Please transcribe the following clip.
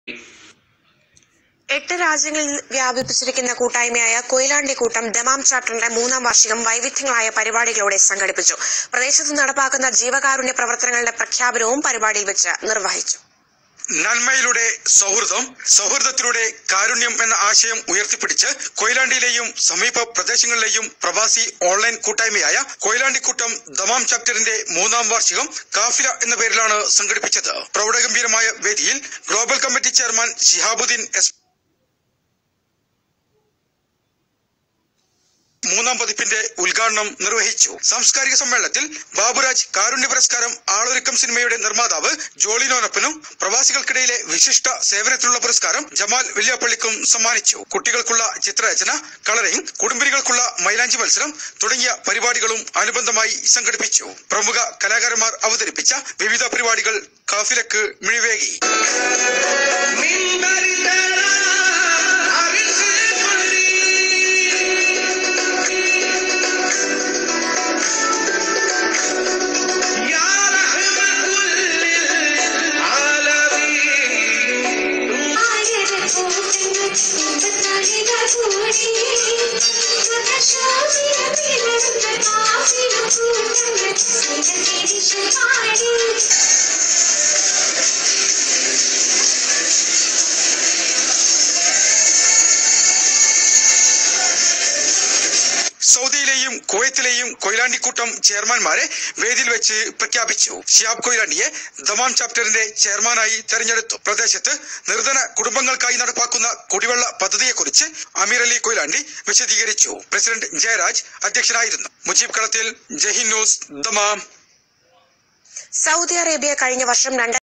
എട്ട് രാജ്യങ്ങളിൽ വ്യാപിപ്പിച്ചിരിക്കുന്ന കൂട്ടായ്മയായ കൊയിലാണ്ടി കൂട്ടം ദമാം ചാപ്റ്ററിന്റെ മൂന്നാം വാർഷികം വൈവിധ്യങ്ങളായ പരിപാടികളോടെ സംഘടിപ്പിച്ചു പ്രദേശത്ത് നടപ്പാക്കുന്ന ജീവകാരുണ്യ പ്രവർത്തനങ്ങളുടെ പ്രഖ്യാപനവും പരിപാടിയിൽ വെച്ച് നിർവഹിച്ചു നന്മയിലൂടെ സൗഹൃദം സൗഹൃദത്തിലൂടെ കാരുണ്യം എന്ന ആശയം ഉയർത്തിപ്പിടിച്ച് കൊയിലാണ്ടിയിലെയും സമീപ പ്രദേശങ്ങളിലെയും പ്രവാസി ഓൺലൈൻ കൂട്ടായ്മയായ കൊയിലാണ്ടിക്കൂട്ടം ദമാം ചാപ്റ്ററിന്റെ മൂന്നാം വാർഷികം കാഫില എന്ന പേരിലാണ് സംഘടിപ്പിച്ചത് പ്രൗഢഗംഭീരമായ വേദിയിൽ global committee chairman Shihabuddin S മൂന്നാം പതിപ്പിന്റെ ഉദ്ഘാടനം നിർവഹിച്ചു സാംസ്കാരിക സമ്മേളനത്തിൽ ബാബുരാജ് കാരുണ്യ പുരസ്കാരം ആളൊരുക്കം സിനിമയുടെ നിർമ്മാതാവ് ജോളിനോനപ്പനും പ്രവാസികൾക്കിടയിലെ വിശിഷ്ട സേവനത്തിനുള്ള പുരസ്കാരം ജമാൽ വെല്ലിയപ്പള്ളിക്കും സമ്മാനിച്ചു കുട്ടികൾക്കുള്ള ചിത്രരചന കളറിംഗ് കുടുംബിനികൾക്കുള്ള മൈലാഞ്ചി മത്സരം തുടങ്ങിയ പരിപാടികളും അനുബന്ധമായി സംഘടിപ്പിച്ചു പ്രമുഖ കലാകാരന്മാർ അവതരിപ്പിച്ച വിവിധ പരിപാടികൾ കാഫിലക്ക് മിഴിവേകി من بردنا عرس الحريم يا رحمة للعالمين Thank സൗദിയിലെയും കുവൈത്തിലെയും കൊയിലാണ്ടിക്കൂട്ടം ചെയർമാൻമാരെ വേദിയിൽ വെച്ച് പ്രഖ്യാപിച്ചു ഷിയാബ് കൊയിലാണ്ടിയെ ദമാം ചാപ്റ്ററിന്റെ ചെയർമാനായി തെരഞ്ഞെടുത്തു പ്രദേശത്ത് നിർധന കുടുംബങ്ങൾക്കായി നടപ്പാക്കുന്ന കുടിവെള്ള പദ്ധതിയെക്കുറിച്ച് അമീർ അലി കൊയിലാണ്ടി വിശദീകരിച്ചു പ്രസിഡന്റ് ജയരാജ് അധ്യക്ഷനായിരുന്നു മുജീബ് കളത്തിൽ ജഹിൻ ന്യൂസ് ദമാം സൗദി അറേബ്യ കഴിഞ്ഞ വർഷം രണ്ട്